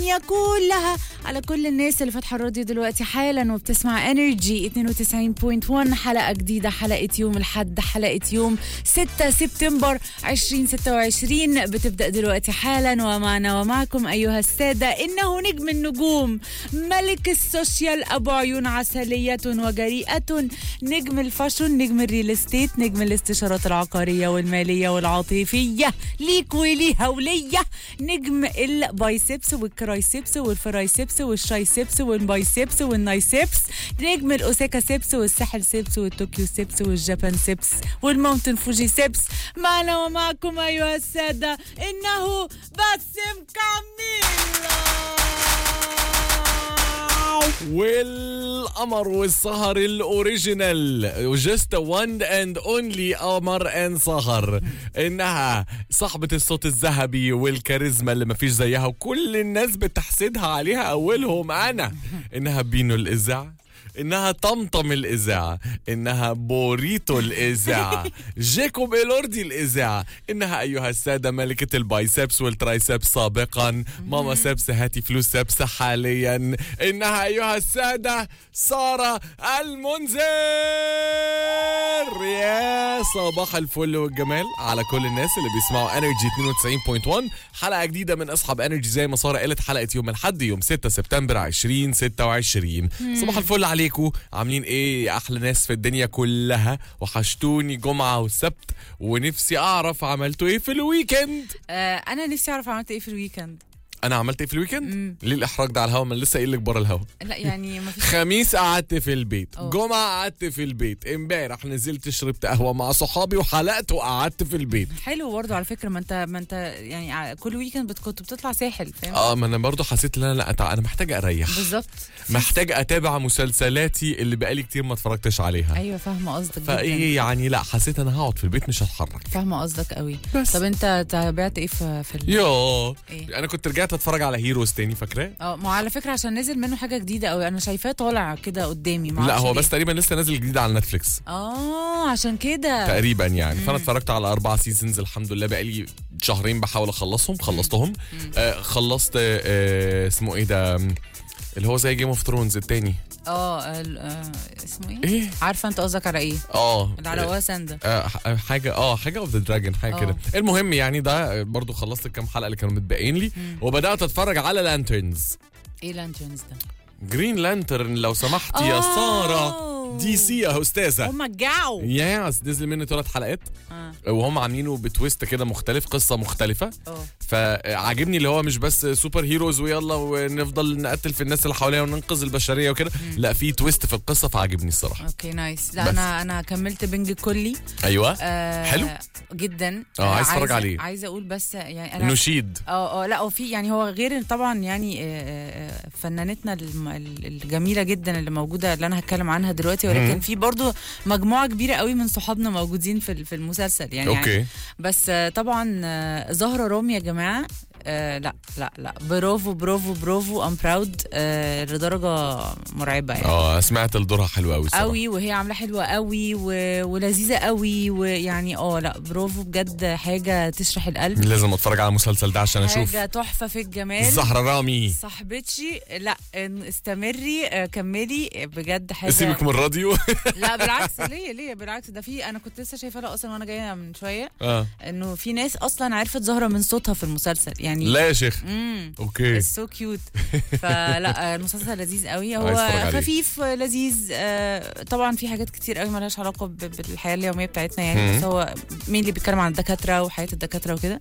الدنيا كلها على كل الناس اللي فاتحه الراديو دلوقتي حالا وبتسمع انرجي 92.1 حلقه جديده حلقه يوم الحد حلقه يوم 6 سبتمبر 2026 بتبدا دلوقتي حالا ومعنا ومعكم ايها الساده انه نجم النجوم ملك السوشيال ابو عيون عسليه وجريئه نجم الفاشون نجم الريل استيت نجم الاستشارات العقاريه والماليه والعاطفيه ليك وليها وليا نجم البايسبس والكرايسبس والفرايسبس والشايسبس والبايسبس والنايسبس نجم الاوساكا سبس والساحل سبس والطوكيو سبس والجابان سبس والماونتن فوجي سبس معنا ومعكم ايها الساده انه باسم كاميلا والقمر والسهر الاوريجينال جست وان اند اونلي قمر ان سهر انها صاحبة الصوت الذهبي والكاريزما اللي مفيش زيها وكل الناس بتحسدها عليها اولهم انا انها بينو الاذاعه انها طمطم الاذاعه انها بوريتو الاذاعه جيكوب الوردي الاذاعه انها ايها الساده ملكه البايسبس والترايسبس سابقا ماما سبس هاتي فلوس سبس حاليا انها ايها الساده ساره المنذر يا صباح الفل والجمال على كل الناس اللي بيسمعوا انرجي 92.1 حلقه جديده من اصحاب انرجي زي ما ساره قالت حلقه يوم الاحد يوم 6 سبتمبر 2026 صباح الفل عليكم عاملين ايه يا احلى ناس في الدنيا كلها وحشتوني جمعه وسبت ونفسي اعرف عملتوا ايه في الويكند آه انا نفسي اعرف عملت ايه في الويكند انا عملت ايه في الويكند ليه الاحراج ده على الهوا ما أنا لسه قايل لك بره الهوا لا يعني ما فيش خميس قعدت في البيت أوه. جمعة قعدت في البيت امبارح نزلت شربت قهوة مع صحابي وحلقت وقعدت في البيت حلو برضه على فكره ما انت ما انت يعني ع- كل ويكند بت- كنت بتطلع ساحل فاهم اه ما انا برضو حسيت ان انا لا أتع- انا محتاج اريح بالظبط محتاج اتابع مسلسلاتي اللي بقالي كتير ما اتفرجتش عليها ايوه فاهمه قصدك جدا فايه يعني لا حسيت انا هقعد في البيت مش هتحرك فاهمه قصدك قوي بس. طب انت تابعت ايه في في ال... يوه إيه؟ انا كنت رجعت اتفرج على هيروز تاني فاكراه اه ما هو على فكره عشان نزل منه حاجه جديده قوي انا شايفاه طالع كده قدامي لا معرفش هو ليه. بس تقريبا لسه نازل جديد على نتفليكس اه عشان كده تقريبا يعني فانا اتفرجت على اربع سيزونز الحمد لله بقالي شهرين بحاول اخلصهم خلصتهم آه خلصت آه اسمه ايه ده اللي هو زي جيم اوف ثرونز التاني اه ال- آه، اسمه ايه؟ ايه عارفه انت قصدك على ايه؟ اه اللي على واسن ده آه ح- حاجه اه حاجه اوف ذا دراجون حاجه آه. كده المهم يعني ده برضو خلصت الكام حلقه اللي كانوا متبقين لي وبدات اتفرج على لانترنز ايه لانترنز ده؟ جرين لانترن لو سمحت يا آه. ساره دي سي يا استاذه هما جاو ياس نزل منه ثلاث حلقات اه وهم عاملينه بتويست كده مختلف قصه مختلفه اه فعاجبني اللي هو مش بس سوبر هيروز ويلا ونفضل نقتل في الناس اللي حوالينا وننقذ البشريه وكده لا في تويست في القصه فعجبني الصراحه اوكي نايس لا بس. انا انا كملت بنج كلي ايوه آه حلو؟ جدا آه، عايز اتفرج عايزة- عليه. عايزه اقول بس يعني انا نشيد اه اه لا وفي يعني هو غير طبعا يعني آه، آه، آه، فنانتنا الم- ال- الجميله جدا اللي موجوده اللي انا هتكلم عنها دلوقتي ولكن مم. في برضو مجموعه كبيره قوي من صحابنا موجودين في ال- في المسلسل يعني اوكي بس آه، طبعا آه، زهره رامي يا جماعه آه لا لا لا برافو برافو برافو ام براود آه لدرجه مرعبه يعني اه سمعت الدورها حلوه قوي الصراحه قوي وهي عامله حلوه قوي و... ولذيذه قوي ويعني اه لا برافو بجد حاجه تشرح القلب لازم اتفرج على المسلسل ده عشان اشوف حاجه تحفه في الجمال زهرة رامي صاحبتي لا إن- استمري آه، كملي بجد حاجه سيبك من الراديو لا بالعكس ليه ليه بالعكس ده في انا كنت لسه شايفاها لها اصلا وانا جايه من شويه اه انه في ناس اصلا عرفت زهره من صوتها في المسلسل يعني لا يا شيخ امم اوكي سو كيوت فلا آه، المسلسل لذيذ قوي عايز أتفرج هو عليه. خفيف آه، لذيذ آه، طبعا في حاجات كتير قوي مالهاش علاقه ب- بالحياه اليوميه بتاعتنا يعني مم. بس هو مين اللي بيتكلم عن الدكاتره وحياه الدكاتره وكده